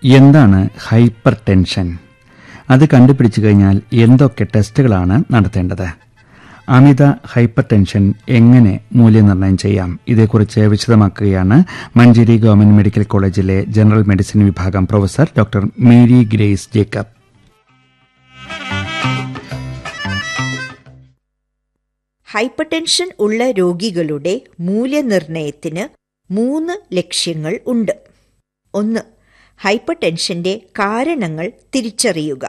എന്താണ് hyper tension അത് കണ്ടുപിടിച്ചു കഴിഞ്ഞാൽ എന്തൊക്കെ ടെസ്റ്റുകളാണ് നടത്തേണ്ടത് അമിത ഹൈപ്പർ ടെൻഷൻ എങ്ങനെ മൂല്യനിർണ്ണയം ചെയ്യാം ഇതേക്കുറിച്ച് വിശദമാക്കുകയാണ് മഞ്ചേരി ഗവൺമെന്റ് മെഡിക്കൽ കോളേജിലെ ജനറൽ മെഡിസിൻ വിഭാഗം professor doctor Mary Grace Jacob hypertension ഉള്ള രോഗികളുടെ മൂല്യനിർണ്ണയത്തിന് മൂന്ന് ലക്ഷ്യങ്ങൾ ഉണ്ട് ഒന്ന് ഹൈപ്പർടെൻഷന്റെ കാരണങ്ങൾ തിരിച്ചറിയുക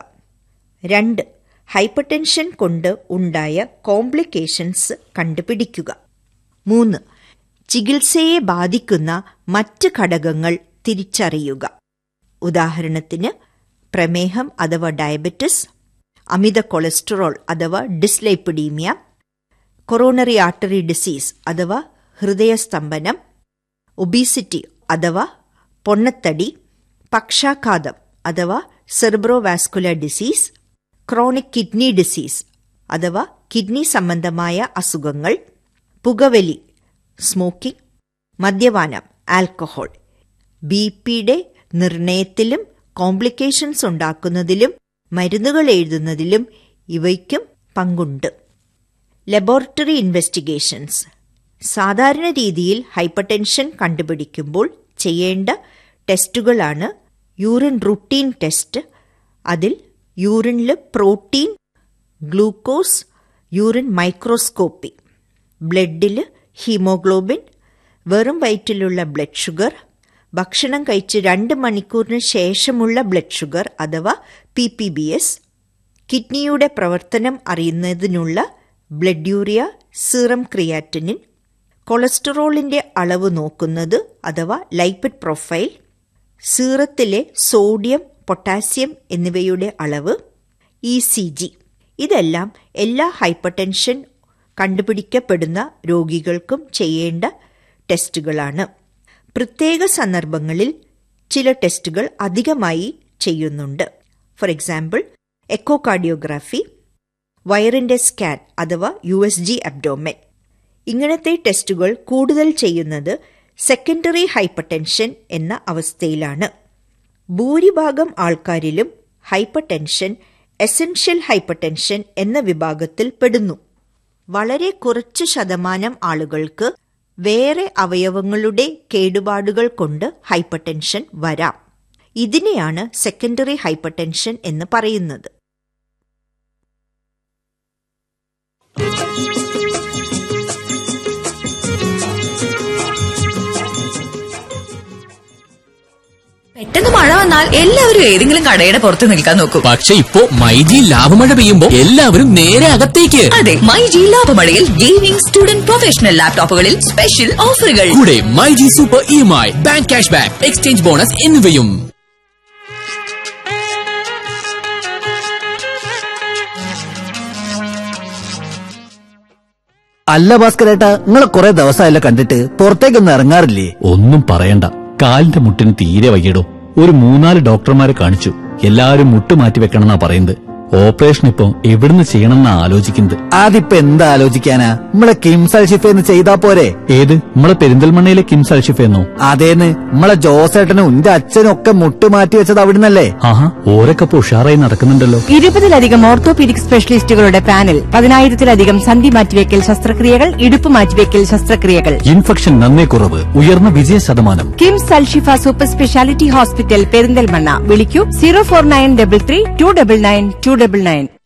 രണ്ട് ഹൈപ്പർടെൻഷൻ കൊണ്ട് ഉണ്ടായ കോംപ്ലിക്കേഷൻസ് കണ്ടുപിടിക്കുക മൂന്ന് ചികിത്സയെ ബാധിക്കുന്ന മറ്റ് ഘടകങ്ങൾ തിരിച്ചറിയുക ഉദാഹരണത്തിന് പ്രമേഹം അഥവാ ഡയബറ്റിസ് അമിത കൊളസ്ട്രോൾ അഥവാ ഡിസ്ലൈപ്പിഡീമിയ കൊറോണറി ആർട്ടറി ഡിസീസ് അഥവാ ഹൃദയസ്തംഭനം ഒബീസിറ്റി അഥവാ പൊണ്ണത്തടി പക്ഷാഘാതം അഥവാ cerebrovascular disease chronic kidney disease അഥവാ കിഡ്നി സംബന്ധമായ അസുഖങ്ങൾ പുകവലി സ്മോക്കിംഗ് മദ്യപാനം ആൽക്കഹോൾ ബി പിയുടെ നിർണയത്തിലും കോംപ്ലിക്കേഷൻസ് ഉണ്ടാക്കുന്നതിലും മരുന്നുകൾ എഴുതുന്നതിലും ഇവയ്ക്കും പങ്കുണ്ട് ലബോറട്ടറി ഇൻവെസ്റ്റിഗേഷൻസ് സാധാരണ രീതിയിൽ ഹൈപ്പർടെൻഷൻ കണ്ടുപിടിക്കുമ്പോൾ ചെയ്യേണ്ട ടെസ്റ്റുകളാണ് യൂറിൻ റുട്ടീൻ ടെസ്റ്റ് അതിൽ യൂറിനിൽ പ്രോട്ടീൻ ഗ്ലൂക്കോസ് യൂറിൻ മൈക്രോസ്കോപ്പി ബ്ലഡിൽ ഹീമോഗ്ലോബിൻ വെറും വയറ്റിലുള്ള ബ്ലഡ് ഷുഗർ ഭക്ഷണം കഴിച്ച് രണ്ട് മണിക്കൂറിന് ശേഷമുള്ള ബ്ലഡ് ഷുഗർ അഥവാ പി പി ബി എസ് കിഡ്നിയുടെ പ്രവർത്തനം അറിയുന്നതിനുള്ള ബ്ലഡ് യൂറിയ സീറം ക്രിയാറ്റിനിൻ കൊളസ്ട്രോളിന്റെ അളവ് നോക്കുന്നത് അഥവാ ലൈപ്പിഡ് പ്രൊഫൈൽ സീറത്തിലെ സോഡിയം പൊട്ടാസ്യം എന്നിവയുടെ അളവ് ഇ സി ജി ഇതെല്ലാം എല്ലാ ഹൈപ്പർടെൻഷൻ കണ്ടുപിടിക്കപ്പെടുന്ന രോഗികൾക്കും ചെയ്യേണ്ട ടെസ്റ്റുകളാണ് പ്രത്യേക സന്ദർഭങ്ങളിൽ ചില ടെസ്റ്റുകൾ അധികമായി ചെയ്യുന്നുണ്ട് ഫോർ എക്സാമ്പിൾ എക്കോകാർഡിയോഗ്രാഫി വയറിന്റെ സ്കാൻ അഥവാ യു എസ് ജി അബ്ഡോമൻ ഇങ്ങനത്തെ ടെസ്റ്റുകൾ കൂടുതൽ ചെയ്യുന്നത് സെക്കൻഡറി ഹൈപ്പർടെൻഷൻ എന്ന അവസ്ഥയിലാണ് ഭൂരിഭാഗം ആൾക്കാരിലും ഹൈപ്പർടെൻഷൻ എസൻഷ്യൽ ഹൈപ്പർടെൻഷൻ എന്ന വിഭാഗത്തിൽ പെടുന്നു വളരെ കുറച്ച് ശതമാനം ആളുകൾക്ക് വേറെ അവയവങ്ങളുടെ കേടുപാടുകൾ കൊണ്ട് ഹൈപ്പർടെൻഷൻ വരാം ഇതിനെയാണ് സെക്കൻഡറി ഹൈപ്പർടെൻഷൻ എന്ന് പറയുന്നത് പെട്ടെന്ന് മഴ വന്നാൽ എല്ലാവരും ഏതെങ്കിലും കടയുടെ പുറത്ത് നിൽക്കാൻ നോക്കും പക്ഷെ ഇപ്പോ മൈജി ലാഭമഴ പെയ്യുമ്പോ എല്ലാവരും നേരെ അകത്തേക്ക് അതെ മൈ ജി ലാഭമഴയിൽ ഗെയിമിംഗ് സ്റ്റുഡന്റ് പ്രൊഫഷണൽ ലാപ്ടോപ്പുകളിൽ സ്പെഷ്യൽ ഓഫറുകൾ കൂടെ myG super E M I bank cash back exchange bonus എന്നിവയും അല്ല ഭാസ്കരേട്ടാ നിങ്ങളെ കുറെ ദിവസമായല്ലോ കണ്ടിട്ട് പുറത്തേക്കൊന്നും ഇറങ്ങാറില്ലേ ഒന്നും പറയണ്ട കാലിന്റെ മുട്ടിന് തീരെ വയ്യടോ ഒരു മൂന്നാല് ഡോക്ടർമാരെ കാണിച്ചു എല്ലാവരും മുട്ട് മാറ്റി വെക്കണമെന്നാ പറയുന്നത് ഓപ്പറേഷൻ ഇപ്പൊ എവിടുന്ന് ചെയ്യണമെന്നാ ആലോചിക്കുന്നത് അതിപ്പോ എന്താ ആലോചിക്കാനാ നമ്മളെ കിംസൽ ഷിഫേന്ന് ചെയ്താ പോരെ ഏത് നമ്മളെ പെരിന്തൽമണ്ണയിലെ കിംസ് അൽഷിഫെന്നോ അതേന്ന് നമ്മളെ ജോസേട്ടനും എന്റെ അച്ഛനും ഒക്കെ മുട്ട് മാറ്റി വെച്ചത് അവിടുന്നല്ലേ ആഹാ ഓരൊക്കെ ഇപ്പൊ ഉഷാറായി നടക്കുന്നുണ്ടല്ലോ ഇരുപതിലധികം ഓർത്തോപീഡിക് സ്പെഷ്യലിസ്റ്റുകളുടെ പാനൽ പതിനായിരത്തിലധികം സന്ധി മാറ്റിവെക്കൽ ശസ്ത്രക്രിയകൾ ഇടുപ്പ് മാറ്റിവെക്കൽ ശസ്ത്രക്രിയകൾ ഇൻഫെക്ഷൻ നന്നേ കുറവ് ഉയർന്ന വിജയ ശതമാനം KIMS Al Shifa super speciality hospital Perinthalmanna വിളിക്കൂ zero four nine double three two double nine two double nine